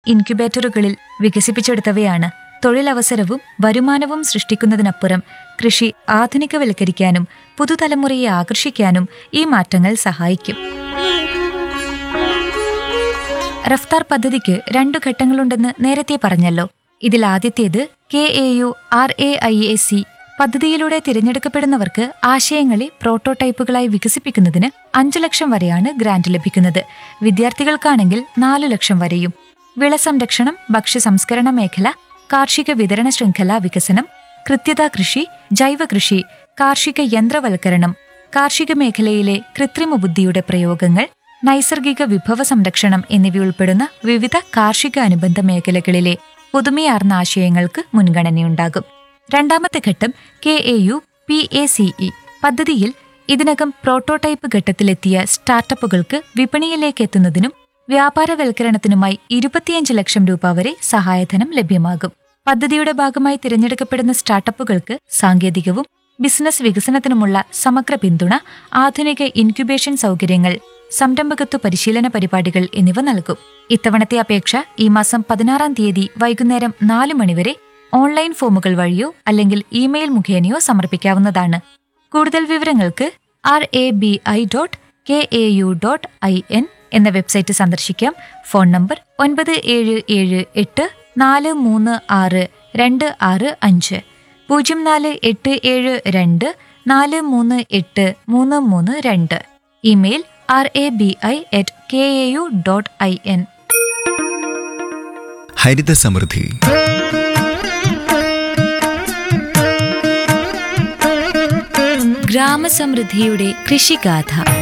ഇൻക്യുബേറ്ററുകളിൽ വികസിപ്പിച്ചെടുത്തവയാണ് തൊഴിലവസരവും വരുമാനവും സൃഷ്ടിക്കുന്നതിനപ്പുറം കൃഷി ആധുനികവൽക്കരിക്കാനും പുതുതലമുറയെ ആകർഷിക്കാനും ഈ മാറ്റങ്ങൾ സഹായിക്കും റഫ്താർ പദ്ധതിക്ക് രണ്ടു ഘട്ടങ്ങളുണ്ടെന്ന് നേരത്തെ പറഞ്ഞല്ലോ ഇതിൽ ആദ്യത്തേത് K A U R A I A C പദ്ധതിയിലൂടെ തിരഞ്ഞെടുക്കപ്പെടുന്നവർക്ക് ആശയങ്ങളെ പ്രോട്ടോടൈപ്പുകളായി വികസിപ്പിക്കുന്നതിന് അഞ്ചു ലക്ഷം വരെയാണ് ഗ്രാന്റ് ലഭിക്കുന്നത് വിദ്യാർത്ഥികൾക്കാണെങ്കിൽ നാലു ലക്ഷം വരെയും വിള സംരക്ഷണം ഭക്ഷ്യ സംസ്കരണ മേഖല കാർഷിക വിതരണ ശൃംഖല വികസനം കൃത്യത കൃഷി ജൈവ കൃഷി കാർഷിക യന്ത്രവൽക്കരണം കാർഷിക മേഖലയിലെ കൃത്രിമ ബുദ്ധിയുടെ പ്രയോഗങ്ങൾ നൈസർഗിക വിഭവ സംരക്ഷണം എന്നിവയുൾപ്പെടുന്ന വിവിധ കാർഷിക അനുബന്ധ മേഖലകളിലെ പുതുമയാർന്ന ആശയങ്ങൾക്ക് മുൻഗണനയുണ്ടാകും രണ്ടാമത്തെ ഘട്ടം K A U P A CE പദ്ധതിയിൽ ഇതിനകം പ്രോട്ടോടൈപ്പ് ഘട്ടത്തിലെത്തിയ സ്റ്റാർട്ടപ്പുകൾക്ക് വിപണിയിലേക്ക് എത്തുന്നതിനും വ്യാപാരവൽക്കരണത്തിനുമായി ഇരുപത്തിയഞ്ച് ലക്ഷം രൂപ വരെ സഹായധനം ലഭ്യമാകും പദ്ധതിയുടെ ഭാഗമായി തിരഞ്ഞെടുക്കപ്പെടുന്ന സ്റ്റാർട്ടപ്പുകൾക്ക് സാങ്കേതികവും ബിസിനസ് വികസനത്തിനുമുള്ള സമഗ്ര പിന്തുണ ആധുനിക ഇൻക്യുബേഷൻ സൗകര്യങ്ങൾ സംരംഭകത്വ പരിശീലന പരിപാടികൾ എന്നിവ നൽകും ഇത്തവണത്തെ അപേക്ഷ ഈ മാസം പതിനാറാം തീയതി വൈകുന്നേരം നാല് മണിവരെ ഓൺലൈൻ ഫോമുകൾ വഴിയോ അല്ലെങ്കിൽ ഇമെയിൽ മുഖേനയോ സമർപ്പിക്കാവുന്നതാണ് കൂടുതൽ വിവരങ്ങൾക്ക് R A B I dot K A U dot I N എന്ന വെബ്സൈറ്റ് സന്ദർശിക്കാം ഫോൺ നമ്പർ ഒൻപത് ഏഴ് ഏഴ് എട്ട് നാല് മൂന്ന് ആറ് രണ്ട് ആറ് അഞ്ച് പൂജ്യം നാല് എട്ട് ഏഴ് രണ്ട് നാല് മൂന്ന് എട്ട് മൂന്ന് മൂന്ന് രണ്ട് email R A B I at K A U dot I N ഹരിത സമൃദ്ധി ഗ്രാമസമൃദ്ധിയുടെ കൃഷിഗാഥ